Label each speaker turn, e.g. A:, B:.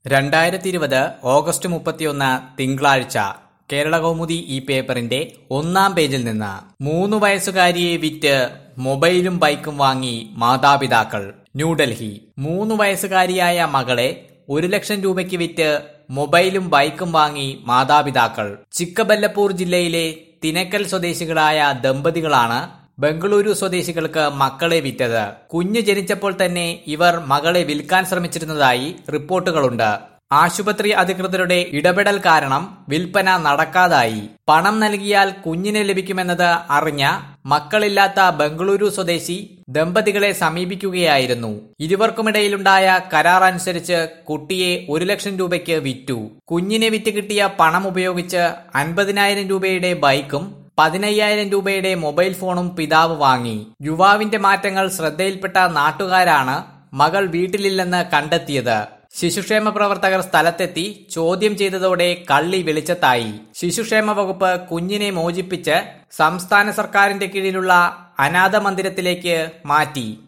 A: രണ്ടായിരത്തി ഇരുപത് ഓഗസ്റ്റ് മുപ്പത്തിയൊന്ന് തിങ്കളാഴ്ച കേരളകൗമുദി ഈ പേപ്പറിന്റെ ഒന്നാം പേജിൽ നിന്ന് മൂന്ന് വയസ്സുകാരിയെ വിറ്റ് മൊബൈലും ബൈക്കും വാങ്ങി മാതാപിതാക്കൾ ന്യൂഡൽഹി മൂന്ന് വയസ്സുകാരിയായ മകളെ ഒരു ലക്ഷം രൂപയ്ക്ക് വിറ്റ് മൊബൈലും ബൈക്കും വാങ്ങി മാതാപിതാക്കൾ ചിക്കബല്ലപ്പൂർ ജില്ലയിലെ തിനക്കൽ സ്വദേശികളായ ദമ്പതികളാണ് ബംഗളൂരു സ്വദേശികൾക്ക് മക്കളെ വിറ്റത് കുഞ്ഞ് ജനിച്ചപ്പോൾ തന്നെ ഇവർ മകളെ വിൽക്കാൻ ശ്രമിച്ചിരുന്നതായി റിപ്പോർട്ടുകളുണ്ട് ആശുപത്രി അധികൃതരുടെ ഇടപെടൽ കാരണം വിൽപ്പന നടക്കാതായി പണം നൽകിയാൽ കുഞ്ഞിനെ ലഭിക്കുമെന്നത് അറിഞ്ഞ മക്കളില്ലാത്ത ബംഗളൂരു സ്വദേശി ദമ്പതികളെ സമീപിക്കുകയായിരുന്നു ഇരുവർക്കുമിടയിലുണ്ടായ കരാർ അനുസരിച്ച് കുട്ടിയെ ഒരു ലക്ഷം രൂപയ്ക്ക് വിറ്റു കുഞ്ഞിനെ വിറ്റ് കിട്ടിയ പണം ഉപയോഗിച്ച് അൻപതിനായിരം രൂപയുടെ ബൈക്കും പതിനയ്യായിരം രൂപയുടെ മൊബൈൽ ഫോണും പിതാവ് വാങ്ങി യുവാവിന്റെ മാറ്റങ്ങൾ ശ്രദ്ധയിൽപ്പെട്ട നാട്ടുകാരാണ് മകൾ വീട്ടിലില്ലെന്ന് കണ്ടെത്തിയത് ശിശുക്ഷേമ പ്രവർത്തകർ സ്ഥലത്തെത്തി ചോദ്യം ചെയ്തതോടെ കള്ളി വെളിച്ചത്തായി ശിശുക്ഷേമ വകുപ്പ് കുഞ്ഞിനെ മോചിപ്പിച്ച് സംസ്ഥാന സർക്കാരിന്റെ കീഴിലുള്ള അനാഥ മന്ദിരത്തിലേക്ക് മാറ്റി